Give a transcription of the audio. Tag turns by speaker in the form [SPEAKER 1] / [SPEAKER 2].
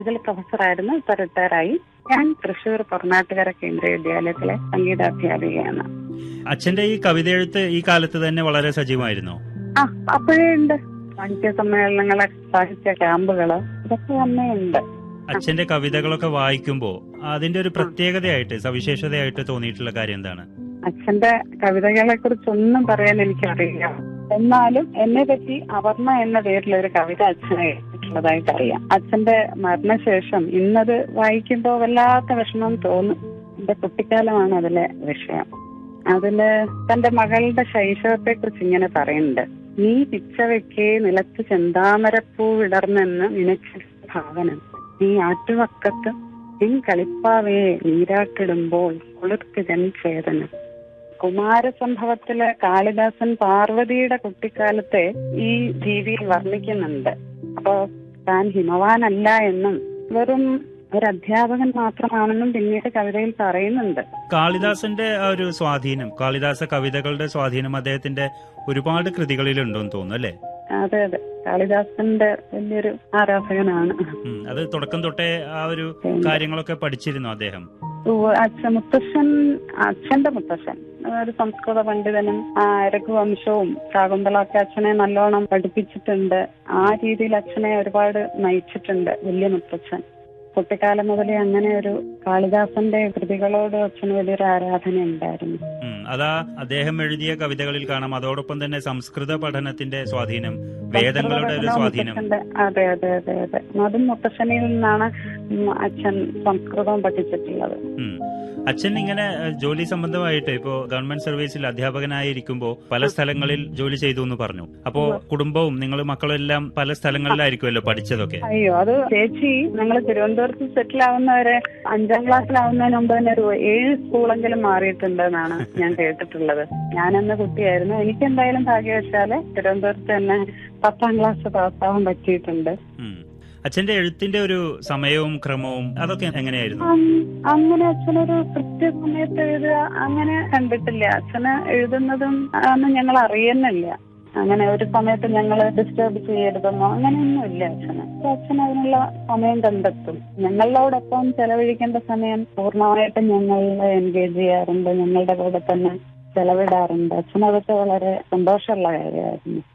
[SPEAKER 1] ഇതിൽ പ്രൊഫസറായിരുന്നു ഇപ്പൊ റിട്ടയറായി ഞാൻ തൃശൂർ പൊറനാട്ടുകര കേന്ദ്രീയ വിദ്യാലയത്തിലെ സംഗീതാധ്യാപികയാണ്
[SPEAKER 2] അച്ഛന്റെ ഈ കവിതയെഴുത്ത് ഈ കാലത്ത് തന്നെ വളരെ സജീവമായിരുന്നോ
[SPEAKER 1] ആ അപ്പോഴേ ഉണ്ട് സാഹിത്യ സമ്മേളനങ്ങള് സാഹിത്യ ക്യാമ്പുകള് ഇതൊക്കെ തന്നെ ഉണ്ട്
[SPEAKER 2] അച്ഛന്റെ കവിതകളൊക്കെ വായിക്കുമ്പോ അതിന്റെ ഒരു പ്രത്യേകതയായിട്ട് സവിശേഷതയായിട്ട് തോന്നിയിട്ടുള്ള കാര്യം എന്താണ്
[SPEAKER 1] അച്ഛന്റെ കവിതകളെ കുറിച്ചൊന്നും പറയാൻ എനിക്കറിയില്ല എന്നാലും എന്നെ പറ്റി അവർണ എന്ന പേരിൽ ഒരു കവിത അച്ഛനെ എഴുതിയിട്ടുള്ളതായിട്ട് അറിയാം അച്ഛന്റെ മരണശേഷം ഇന്നത് വായിക്കുമ്പോൾ വല്ലാത്ത വിഷമം തോന്നും എന്റെ കുട്ടിക്കാലമാണ് അതിലെ വിഷയം അതില് തന്റെ മകളുടെ ശൈശവത്തെ കുറിച്ച് ഇങ്ങനെ പറയുന്നുണ്ട് നീ പിച്ചവയ്ക്കേ നിലത്ത് ചെന്താമരപ്പൂ വിടർന്നെന്ന് നിനച്ച ഭാവന നീ ആറ്റുവക്കത്ത് നിൻ കളിപ്പാവയെ നീരാട്ടിടുമ്പോൾ കുളിർക്ക് ജനചേതനം കുമാരസംഭവത്തില് കാളിദാസൻ പാർവതിയുടെ കുട്ടിക്കാലത്തെ ഈ ജീവിയിൽ വർണ്ണിക്കുന്നുണ്ട് അപ്പോ താൻ ഹിമവാനല്ല എന്നും വെറും ഒരു അധ്യാപകൻ മാത്രമാണെന്നും പിന്നീട് കവിതയിൽ പറയുന്നുണ്ട്
[SPEAKER 2] കാളിദാസന്റെ ആ ഒരു സ്വാധീനം കാളിദാസ കവിതകളുടെ സ്വാധീനം അദ്ദേഹത്തിന്റെ ഒരുപാട് കൃതികളിലുണ്ടെന്ന് തോന്നുന്നു അല്ലേ
[SPEAKER 1] അതെ അതെ കാളിദാസന്റെ വലിയൊരു ആരാധകനാണ്
[SPEAKER 2] ഉം, അത് തുടക്കം തൊട്ടേ ആ ഒരു കാര്യങ്ങളൊക്കെ പഠിച്ചിരുന്നു അദ്ദേഹം
[SPEAKER 1] ഉവ്വ് അച്ഛൻ മുത്തശ്ശൻ അച്ഛന്റെ മുത്തശ്ശൻ ഒരു സംസ്കൃത പണ്ഡിതനും ആ രഘുവംശവും ശാകുന്തളൊക്കെ അച്ഛനെ നല്ലോണം പഠിപ്പിച്ചിട്ടുണ്ട് ആ രീതിയിൽ അച്ഛനെ ഒരുപാട് നയിച്ചിട്ടുണ്ട് വലിയ മുത്തച്ഛൻ കുട്ടിക്കാലം മുതലേ അങ്ങനെ ഒരു കാളിദാസന്റെ കൃതികളോട് അച്ഛന് വലിയൊരു ആരാധന ഉണ്ടായിരുന്നു
[SPEAKER 2] ഉം, അതാ അദ്ദേഹം എഴുതിയ കവിതകളിൽ കാണാം അതോടൊപ്പം തന്നെ സംസ്കൃത പഠനത്തിന്റെ സ്വാധീനം വേദങ്ങളുടെ ഒരു സ്വാധീനം
[SPEAKER 1] മുത്തച്ഛന്റെ അതെ അതെ അതെ അതെ അതും മുത്തശ്ശനിൽ നിന്നാണ് ഉം അച്ഛൻ സംസ്കൃതം പഠിച്ചിട്ടുള്ളത്
[SPEAKER 2] ഉം. അച്ഛൻ ഇങ്ങനെ ഏഹ്, ജോലി സംബന്ധമായിട്ട് ഇപ്പോ ഗവൺമെന്റ് സർവീസിൽ അധ്യാപകനായിരിക്കുമ്പോ പല സ്ഥലങ്ങളിൽ ജോലി ചെയ്തു എന്ന് പറഞ്ഞു അപ്പോ കുടുംബവും നിങ്ങൾ മക്കളും എല്ലാം പല സ്ഥലങ്ങളിലായിരിക്കുമല്ലോ പഠിച്ചതൊക്കെ
[SPEAKER 1] അയ്യോ അത് ചേച്ചി ഞങ്ങൾ തിരുവനന്തപുരത്ത് സെറ്റിൽ ആവുന്നവരെ അഞ്ചാം ക്ലാസ്സിലാവുന്നതിന് മുമ്പ് തന്നെ ഒരു ഏഴ് സ്കൂളെങ്കിലും മാറിയിട്ടുണ്ട് എന്നാണ് ഞാൻ കേട്ടിട്ടുള്ളത് ഞാനന്ന് കുട്ടിയായിരുന്നു എനിക്ക് എന്തായാലും ഭാഗ്യവശാല് തിരുവനന്തപുരത്ത് തന്നെ പത്താം ക്ലാസ് പാസ്സാവാൻ പറ്റിയിട്ടുണ്ട്
[SPEAKER 2] ഉം. അച്ഛന്റെ എഴുത്തിന്റെ ഒരു സമയവും ക്രമവും അതൊക്കെ എങ്ങനെയായിരുന്നു
[SPEAKER 1] അങ്- അങ്ങനെ അച്ഛനൊരു കൃത്യസമയത്ത് എഴുതുക അങ്ങനെ കണ്ടിട്ടില്ല അച്ഛന് എഴുതുന്നതും ഒന്നും ഞങ്ങൾ അറിയുന്നില്ല അങ്ങനെ ഒരു സമയത്ത് ഞങ്ങൾ ഡിസ്റ്റർബ് ചെയ്യരുതെന്നോ അങ്ങനെയൊന്നും ഇല്ല അച്ഛന് അപ്പൊ അച്ഛൻ അതിനുള്ള സമയം കണ്ടെത്തും ഞങ്ങളോടൊപ്പം ചെലവഴിക്കേണ്ട സമയം പൂർണ്ണമായിട്ടും ഞങ്ങൾ എൻഗേജ് ചെയ്യാറുണ്ട് ഞങ്ങളുടെ കൂടെ തന്നെ ചെലവിടാറുണ്ട് അച്ഛൻ അതൊക്കെ വളരെ സന്തോഷമുള്ള കാര്യമായിരുന്നു